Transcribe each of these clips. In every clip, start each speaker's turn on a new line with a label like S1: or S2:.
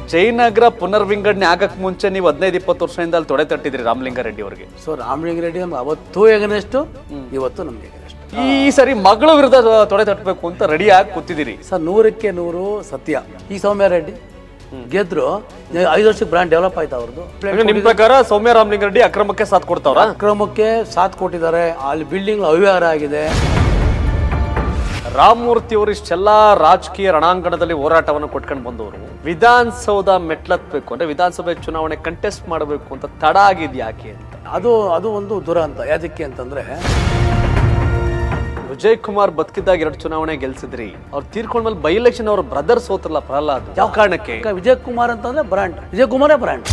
S1: ಜಯನಗರ ಪುನರ್ವಿಂಗಡಣೆ ಆಗಕ್ ಮುಂಚೆ ನೀವು ಹದಿನೈದು ಇಪ್ಪತ್ತು ವರ್ಷದಿಂದ ಅಲ್ಲಿ ತೊಡೆ ತಟ್ಟಿದ್ರಿ ರಾಮಲಿಂಗಾರೆಡ್ಡಿ ಅವರಿಗೆ
S2: ಸೊ ರಾಮಲಿಂಗ ರೆಡ್ಡಿ ನಮ್ಗೆ ಅವತ್ತೂ ಎಗನೆಸ್ಟು ಇವತ್ತು ನಮ್ಗೆ ಎಗನೆಸ್ಟ್
S1: ಈ ಸರಿ ಮಗಳ ವಿರುದ್ಧ ತೊಡೆ ತಟ್ಟಬೇಕು ಅಂತ ರೆಡಿಯಾಗಿ ಕೂತಿದ್ದೀರಿ
S2: ಸರ್ ನೂರಕ್ಕೆ ನೂರು ಸತ್ಯ ಈ ಸೌಮ್ಯ ರೆಡ್ಡಿ ಗೆದ್ರು ಐದು ವರ್ಷಕ್ಕೆ ಬ್ರ್ಯಾಂಡ್ ಡೆವಲಪ್ ಆಯ್ತು ಅವ್ರದ್ದು
S1: ಅಂದ್ರೆ ನಿಮ್ ಪ್ರಕಾರ ಸೌಮ್ಯ ರಾಮಲಿಂಗಾರೆಡ್ಡಿ ಅಕ್ರಮಕ್ಕೆ ಸಾಥ್ ಕೊಡ್ತಾವ್ರ
S2: ಅಕ್ರಮಕ್ಕೆ ಸಾಥ್ ಕೊಟ್ಟಿದ್ದಾರೆ ಅಲ್ಲಿ ಬಿಲ್ಡಿಂಗ್ ಅವ್ಯವಹಾರ ಆಗಿದೆ
S1: ರಾಮಮೂರ್ತಿ ಅವರು ಇಷ್ಟೆಲ್ಲ ರಾಜಕೀಯ ರಣಾಂಗಣದಲ್ಲಿ ಹೋರಾಟವನ್ನು ಕೊಟ್ಕೊಂಡು ಬಂದವರು ವಿಧಾನಸೌಧ ಮೆಟ್ಲತ್ಬೇಕು ಅಂದ್ರೆ ವಿಧಾನಸಭೆ ಚುನಾವಣೆ ಕಂಟೆಸ್ಟ್ ಮಾಡಬೇಕು ಅಂತ ತಡ ಆಗಿದ್ ಯಾಕೆ ಅಂತ
S2: ಅದು ಅದು ಒಂದು ದುರಂತ ಯಾದಕ್ಕೆ ಅಂತಂದ್ರೆ
S1: ವಿಜಯ್ ಕುಮಾರ್ ಬದುಕಿದ್ದಾಗ ಎರಡು ಚುನಾವಣೆ ಗೆಲ್ಸಿದ್ರಿ ಅವ್ರು ತೀರ್ಕೊಂಡ್ಮೇಲೆ ಬೈ ಎಲೆಕ್ಷನ್ ಅವ್ರ ಬ್ರದರ್ ಸೋತ್ರಲ್ಲ ಪ್ರಹ್ಲಾದ್ ಯಾವ ಕಾರಣಕ್ಕೆ
S2: ಈಗ ವಿಜಯ್ ಕುಮಾರ್ ಅಂತಂದ್ರೆ ಬ್ರ್ಯಾಂಡ್ ವಿಜಯ್ ಕುಮಾರೇ ಬ್ರ್ಯಾಂಡ್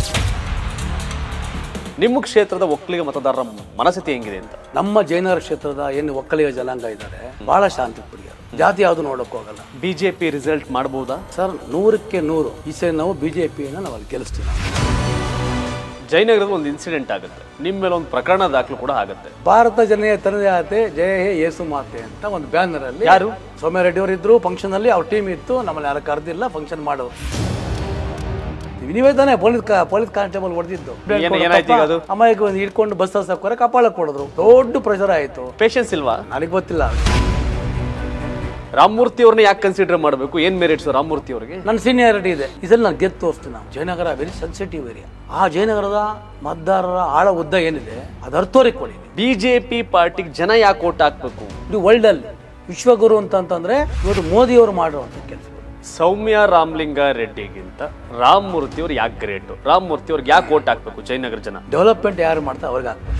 S1: ನಿಮ್ಮ ಕ್ಷೇತ್ರದ ಒಕ್ಕಲಿಗ ಮತದಾರರ ಮನಸ್ಥಿತಿ ಹೆಂಗಿದೆ ಅಂತ
S2: ನಮ್ಮ ಜೈನರ ಕ್ಷೇತ್ರದ ಏನು ಒಕ್ಕಲಿಗ ಜನಾಂಗ ಇದ್ದಾರೆ ಬಹಳ ಶಾಂತಿ ಪ್ರಿಯರು ಜಾತಿ ಯಾವುದು ನೋಡಕ್ ಹೋಗಲ್ಲ
S1: ಬಿಜೆಪಿ ರಿಸಲ್ಟ್ ಮಾಡಬಹುದಾ
S2: ಸರ್ ನೂರಕ್ಕೆ ನೂರು ಈ ಸರಿ ನಾವು ಬಿಜೆಪಿಯನ್ನು ನಾವು ಅಲ್ಲಿ ಗೆಲ್ಲಿಸ್ತೀವಿ ನಾವು.
S1: ಜಯನಗರದ ಒಂದು ಇನ್ಸಿಡೆಂಟ್ ಆಗುತ್ತೆ ನಿಮ್ಮ ಮೇಲೆ ಒಂದು ಪ್ರಕರಣ ದಾಖಲು ಕೂಡ ಆಗುತ್ತೆ
S2: ಭಾರತ ಜನೀಯ ತನದೇ ಜಯ ಹೇ ಯೇಸು ಮಾತೆ ಅಂತ ಒಂದು ಬ್ಯಾನರ್ ಅಲ್ಲಿ
S1: ಯಾರು?
S2: ಸೌಮ್ಯ ರೆಡ್ಡಿ ಅವರು ಇದ್ರು ಫಂಕ್ಷನ್ ಅಲ್ಲಿ ಅವ್ರ ಟೀಮ್ ಇತ್ತು ನಮ್ಮಲ್ಲಿ ಯಾರು ಕರೆದಿಲ್ಲ ಫಂಕ್ಷನ್ ಮಾಡೋರು ನೀವೇ ತಾನೇ ಪೊಲೀಸ್ ಪೊಲೀಸ್ ಕಾನ್ಸ್ಟೇಬಲ್ ಹೊಡೆದಿದ್ದು
S1: ಏನ್- ಏನಾಯ್ತು ಈಗ ಅದು?
S2: ಅಮಾಯಕ ಒಂದು ಹಿಡ್ಕೊಂಡು ಬಸ್ ಹಾಕೋರೆ ಕಪಾಳಕ್ಕೆ ಕೊಡಿದ್ರು ದೊಡ್ಡ ಪ್ರೆಷರ್ ಆಯ್ತು
S1: ಪೇಷನ್ಸ್ ಇಲ್ವಾ
S2: ನನಗೆ ಗೊತ್ತಿಲ್ಲ
S1: ರಾಮಮೂರ್ತಿ ಅವ್ರನ್ನ ಯಾಕೆ ಕನ್ಸಿಡರ್ ಮಾಡಬೇಕು ಏನ್ ಮೆರಿಟ್ಸ್ ರಾಮಮೂರ್ತಿ ಅವ್ರಿಗೆ
S2: ನನ್ನ ಸೀನಿಯಾರಿಟಿ ಇದೆ ಇದರಲ್ಲಿ ನಾನು ಗೆದ್ದು ತೋರಿಸ್ತೀನಿ ನಾವು ಜಯನಗರ ವೆರಿ ಸೆನ್ಸಿಟಿವ್ ಏರಿಯಾ ಆ ಜಯನಗರದ ಮತದಾರರ ಆಳ ಉದ್ದ ಏನಿದೆ ಅದು ಅರ್ಥೋರಿಗೆ ಕೊಡಿ
S1: ಬಿಜೆಪಿ ಪಾರ್ಟಿಗೆ ಜನ ಯಾಕೆ ಓಟ್ ಹಾಕ್ಬೇಕು
S2: ಇದು ವರ್ಲ್ಡ್ ಅಲ್ಲಿ ವಿಶ್ವಗುರು ಅಂತ ಅಂತಂದ್ರೆ ಇವತ್ತು ಮೋದಿಯವರು ಮಾಡಿರುವಂತ ಕೆಲಸ
S1: ಸೌಮ್ಯ ರಾಮಲಿಂಗ ರೆಡ್ಡಿಗಿಂತ ರಾಮಮೂರ್ತಿ ಅವ್ರು ಯಾಕೆ ಗ್ರೇಟ್ ರಾಮಮೂರ್ತಿ ಅವ್ರಿಗೆ ಯಾಕೆ ಓಟ್ ಹಾಕ್ಬೇಕು ಜಯನಗರ ಜನ
S2: ಡೆವಲಪ್ಮೆಂಟ್ ಯಾರು ಮಾಡ್ತಾರೆ ಅವ್ರಿಗೆ ಹಾಕ್ಬೇಕು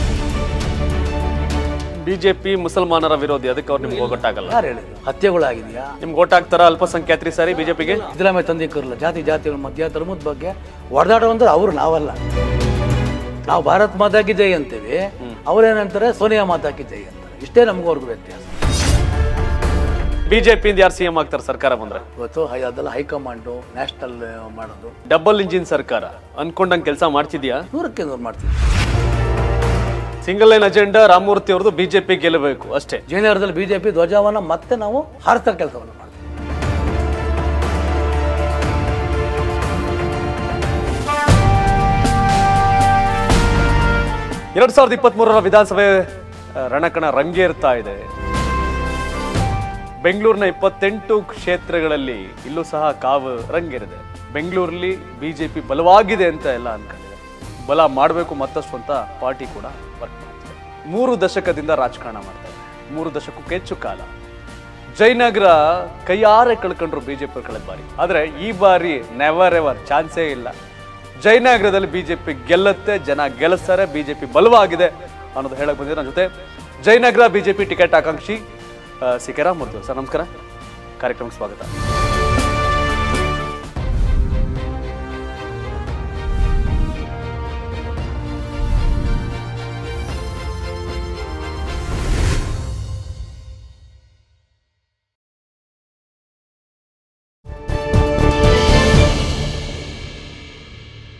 S1: ಬಿಜೆಪಿ ಮುಸಲ್ಮಾನರ ವಿರೋಧಿ ಅದಕ್ಕೆ ಅವ್ರು ನಿಮ್ಗೆ ಒಗ್ಗಟ್ಟಾಗಲ್ಲ
S2: ಯಾರು ಹೇಳಿದ್ರು ಹತ್ಯೆಗಳಾಗಿದೆಯಾ
S1: ನಿಮ್ಗೆ ಓಟ್ ಹಾಕ್ತಾರ ಅಲ್ಪಸಂಖ್ಯಾತರಿ ಸಾರಿ ಬಿಜೆಪಿಗೆ
S2: ಸಿದ್ದರಾಮಯ್ಯ ತಂದಿಕ್ಕರಲ್ಲ ಜಾತಿ ಜಾತಿಗಳ ಮಧ್ಯ ಧರ್ಮದ ಬಗ್ಗೆ ಹೊಡೆದಾಡುವಂದ್ರೆ ಅವ್ರು ನಾವಲ್ಲ ನಾವು ಭಾರತ್ ಮಾತಾಕಿ ಜೈ ಅಂತೀವಿ ಅವ್ರೇನಂತಾರೆ ಸೋನಿಯಾ ಮಾತಾಕಿ ಜೈ ಅಂತಾರೆ ಇಷ್ಟೇ ನಮಗೂ ಅವ್ರಿಗೂ ವ್ಯತ್ಯಾಸ
S1: ಬಿಜೆಪಿಯಿಂದ ಯಾರು ಸಿಎಂ ಆಗ್ತಾರೆ ಸರ್ಕಾರ ಬಂದ್ರೆ
S2: ಇವತ್ತು ಹೈ ಅದೆಲ್ಲ ಹೈಕಮಾಂಡು ನ್ಯಾಷನಲ್ ಮಾಡೋದು
S1: ಡಬಲ್ ಇಂಜಿನ್ ಸರ್ಕಾರ ಅನ್ಕೊಂಡಂಗೆ ಕೆಲಸ ಮಾಡ್ತಿದ್ಯಾ
S2: ನೂರಕ್ಕೆ ನೂರು ಮಾಡ್ತೀವಿ
S1: ಸಿಂಗಲ್ ಲೈನ್ ಅಜೆಂಡಾ ರಾಮಮೂರ್ತಿ ಅವ್ರದ್ದು ಬಿಜೆಪಿ ಗೆಲ್ಲಬೇಕು ಅಷ್ಟೇ
S2: ಜಯನಗರದಲ್ಲಿ ಬಿಜೆಪಿ ಧ್ವಜವನ್ನ ಮತ್ತೆ ನಾವು ಹಾರಿಸೋ ಕೆಲಸವನ್ನು ಮಾಡ್ತೀವಿ
S1: ಎರಡ್ ಸಾವಿರದ ಇಪ್ಪತ್ತ್ ಮೂರರ ವಿಧಾನಸಭೆ ಆ, ರಣಕಣ ರಂಗೇರ್ತಾ ಇದೆ ಬೆಂಗಳೂರಿನ ಇಪ್ಪತ್ತೆಂಟು ಕ್ಷೇತ್ರಗಳಲ್ಲಿ ಇಲ್ಲೂ ಸಹ ಕಾವು ರಂಗೇರಿದೆ ಬೆಂಗಳೂರಲ್ಲಿ ಬಿಜೆಪಿ ಬಲವಾಗಿದೆ ಅಂತ ಎಲ್ಲ ಅನ್ಕೊಂಡಿದೆ ಬಲ ಮಾಡಬೇಕು ಮತ್ತಷ್ಟು ಅಂತ ಪಾರ್ಟಿ ಕೂಡ ವರ್ಕ್ ಮಾಡ್ತಿದೆ ಮೂರು ದಶಕದಿಂದ ರಾಜಕಾರಣ ಮಾಡ್ತಾ ಇದೆ ಮೂರು ದಶಕಕ್ಕೂ ಹೆಚ್ಚು ಕಾಲ ಜಯನಗರ ಕೈಯಾರೆ ಕಳ್ಕೊಂಡ್ರು ಬಿಜೆಪಿ ಕಳೆದ ಬಾರಿ ಆದ್ರೆ ಈ ಬಾರಿ ನೆವರ್ ಎವರ್ ಚಾನ್ಸೇ ಇಲ್ಲ ಜಯನಗರದಲ್ಲಿ ಬಿಜೆಪಿ ಗೆಲ್ಲುತ್ತೆ ಜನ ಗೆಲ್ಲಿಸ್ತಾರೆ ಬಿಜೆಪಿ ಬಲವಾಗಿದೆ ಅನ್ನೋದು ಹೇಳಕ್ ಬಂದಿದೆ ನನ್ನ ಜೊತೆ ಜಯನಗರ ಬಿಜೆಪಿ ಟಿಕೆಟ್ ಆಕಾಂಕ್ಷಿ ಆ, ಸಿ ಕೆ ರಾಮಮೂರ್ತಿ ಸರ್ ನಮಸ್ಕಾರ ಕಾರ್ಯಕ್ರಮಕ್ಕೆ ಸ್ವಾಗತ